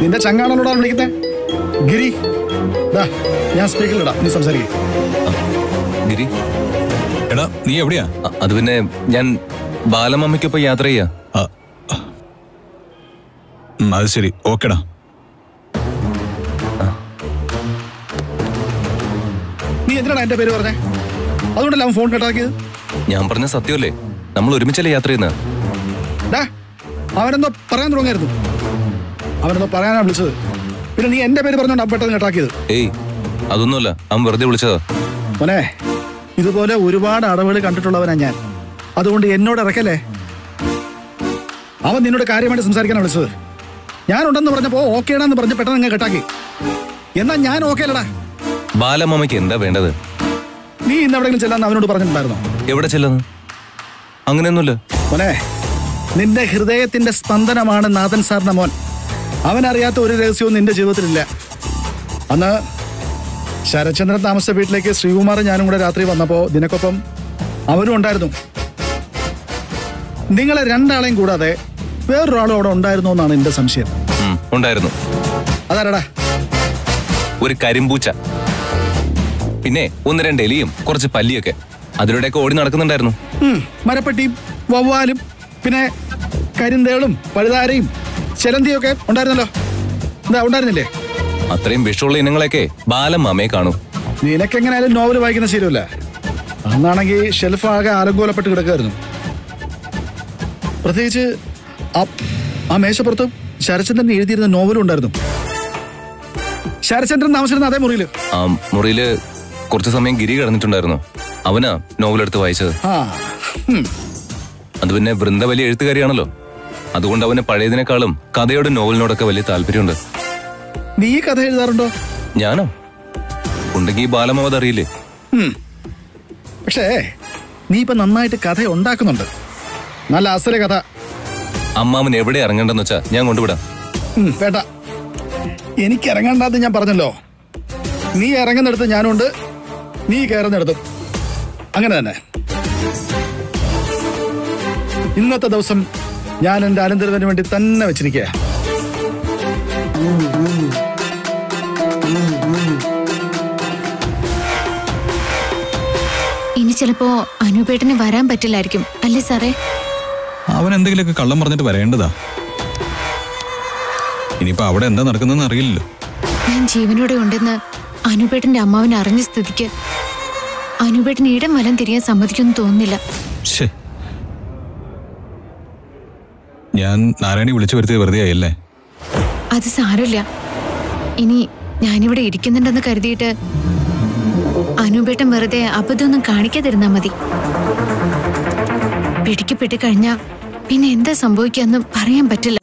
നിന്റെ ചങ്ങാണല്ലോടാ വിളിക്കുന്നേ ഗിരി ദാ ഞാൻ സ്പീക്കറിലിടാം നീ സംസാരിക്കും ഗിരി എടാ നീ എവിടെയാ അ- അത് പിന്നെ ഞാൻ ബാലമമ്മയ്ക്കൊപ്പം യാത്ര ചെയ്യാ ആ, ആ. ഉം, അത് ശരി ഓക്കെടാ നീ എന്തിനാണ് എന്റെ പേര് പറഞ്ഞേ അതുകൊണ്ടല്ല അവൻ ഫോൺ കട്ടാക്കിയത് ഞാൻ പറഞ്ഞ സത്യമല്ലേ നമ്മൾ ഒരുമിച്ചല്ലേ യാത്ര ചെയ്യുന്നത് ഡാ അവനെന്തോ പറയാൻ തുടങ്ങായിരുന്നു അവനെന്തോ പറയാനാ വിളിച്ചത് പിന്നെ നീ എന്റെ പേര് പറഞ്ഞോണ്ട് അവൻ പെട്ടെന്ന് കട്ടാക്കിയത് ഏയ് അതൊന്നുമല്ല അവൻ വെറുതെ വിളിച്ചതാ മോനെ ഇതുപോലെ ഒരുപാട് അടവുകൾ കണ്ടിട്ടുള്ളവനാ ഞാൻ അതുകൊണ്ട് എന്നോട് ഇറക്കല്ലേ അവൻ നിന്നോട് കാര്യമായിട്ട് സംസാരിക്കാനാണ് വിളിച്ചത് ഞാനുണ്ടെന്ന് പറഞ്ഞപ്പോ ഓക്കേടാന്ന് പറഞ്ഞ് പെട്ടെന്ന് അങ്ങ് കട്ടാക്കി എന്നാ ഞാൻ ഓക്കെ അല്ലടാ ബാലമമ്മയ്ക്ക് എന്താ വേണ്ടത് നീ ഇന്ന് എവിടെയെങ്കിലും ചെല്ലാന്ന് അവനോട് പറഞ്ഞിട്ടുണ്ടായിരുന്നോ എവിടെ ചെല്ലുന്നു അങ്ങനെയൊന്നുമില്ല മോനെ നിന്റെ ഹൃദയത്തിന്റെ സ്പന്ദനമാണ് നാഥൻ സാറിന്റെ മോൻ അവനറിയാത്ത ഒരു രഹസ്യവും നിന്റെ ജീവിതത്തിലില്ല അന്ന് ശരചന്ദ്രൻ താമസ വീട്ടിലേക്ക് ശ്രീകുമാർ ഞാനും കൂടെ രാത്രി വന്നപ്പോ നിനക്കൊപ്പം അവനും ഉണ്ടായിരുന്നു നിങ്ങളെ രണ്ടാളെയും കൂടാതെ വേറൊരാളും അവിടെ ഉണ്ടായിരുന്നോ എന്നാണ് എന്റെ സംശയം ഉം, ഉണ്ടായിരുന്നു അതാരടാ ഒരു കരിമ്പൂച്ച പിന്നെ ഒന്ന് രണ്ട് എലിയും കുറച്ച് പല്ലിയൊക്കെ അതിലൂടെയൊക്കെ ഓടി നടക്കുന്നുണ്ടായിരുന്നു ഉം, മരപ്പെട്ടിയും വവ്വാലും പിന്നെ കരിന്തേളും പഴുതാരയും ചെലന്തിയൊക്കെ ഉണ്ടായിരുന്നല്ലോ എന്താ ഉണ്ടായിരുന്നില്ലേ അത്രയും വിഷമുള്ള ഇനങ്ങളൊക്കെ ബാലമ്മയെ കാണൂ നിനക്കെങ്ങനെയായാലും നോവൽ വായിക്കുന്ന ശീലമില്ല അന്നാണെങ്കിൽ ഷെൽഫ് ആകെ ആലങ്കോലപ്പെട്ട് കിടക്കായിരുന്നു പ്രത്യേകിച്ച് ആ- ആ മേശപ്പുറത്ത് ശരചന്ദ്രൻ എഴുതിയിരുന്ന നോവലും ഉണ്ടായിരുന്നു ശരചന്ദ്രൻ താമസിച്ചിരുന്ന അതേ മുറിയിൽ ആ മുറിയില് കുറച്ചു സമയം ഗിരി കിടന്നിട്ടുണ്ടായിരുന്നു അവനാ നോവലെടുത്ത് വായിച്ചത് ആ ഉം. അത് പിന്നെ വൃന്ദ വലിയ എഴുത്തുകാരിയാണല്ലോ അതുകൊണ്ട് അവന് പഴയതിനേക്കാളും കഥയോടും നോവലിനോടൊക്കെ വലിയ താല്പര്യമുണ്ട് നീ കഥ എഴുതാറുണ്ടോ ഞാനോ ഉണ്ടെങ്കിൽ ഈ ബാലമ്മ അതറിയില്ലേ ഉം. പക്ഷേ നീ ഇപ്പൊ നന്നായിട്ട് കഥ ഉണ്ടാക്കുന്നുണ്ട് നല്ല അസല കഥ അമ്മാവൻ എവിടെ ഇറങ്ങണ്ടെന്ന് വെച്ചാ ഞാൻ കൊണ്ടുവിടാം ഉം, വേണ്ട എനിക്ക് ഇറങ്ങണ്ടെന്ന് ഞാൻ പറഞ്ഞല്ലോ നീ ഇറങ്ങുന്നിടത്ത് ഞാനുണ്ട് നീ കയറുന്നിടത്തും അങ്ങനെ തന്നെ ഇന്നത്തെ ദിവസം ഞാൻ എന്റെ അനന്തരവന് വേണ്ടി തന്നെ വെച്ചിരിക്കുക ഇനി ചിലപ്പോ അനുപേട്ടന് വരാൻ പറ്റില്ലായിരിക്കും അല്ലേ സാറേ അവൻ എന്തെങ്കിലുമൊക്കെ കള്ളം പറഞ്ഞിട്ട് വരേണ്ടതാ ഇനിയിപ്പോ അവിടെ എന്താ നടക്കുന്നതെന്ന് അറിയില്ലല്ലോ ഞാൻ ജീവനോടെ ഉണ്ടെന്ന് അനുപേട്ടന്റെ അമ്മാവൻ അറിഞ്ഞ സ്ഥിതിക്ക് അനുപേട്ടൻ ഇടം വലം തിരിയാൻ സമ്മതിക്കുമെന്ന് തോന്നുന്നില്ല ശ്ശേ. ഞാൻ നാരായണി വിളിച്ചു വരുത്തിയത് വെറുതെ ആയല്ലേ അത് സാരമില്ല ഇനി ഞാനിവിടെ ഇരിക്കുന്നുണ്ടെന്ന് കരുതിയിട്ട് അനുപേട്ടൻ വെറുതെ അബദ്ധമൊന്നും കാണിക്കാതിരുന്നാ മതി പിടിക്കപ്പെട്ട് കഴിഞ്ഞാ പിന്നെ എന്താ സംഭവിക്കാന്ന് പറയാൻ പറ്റില്ല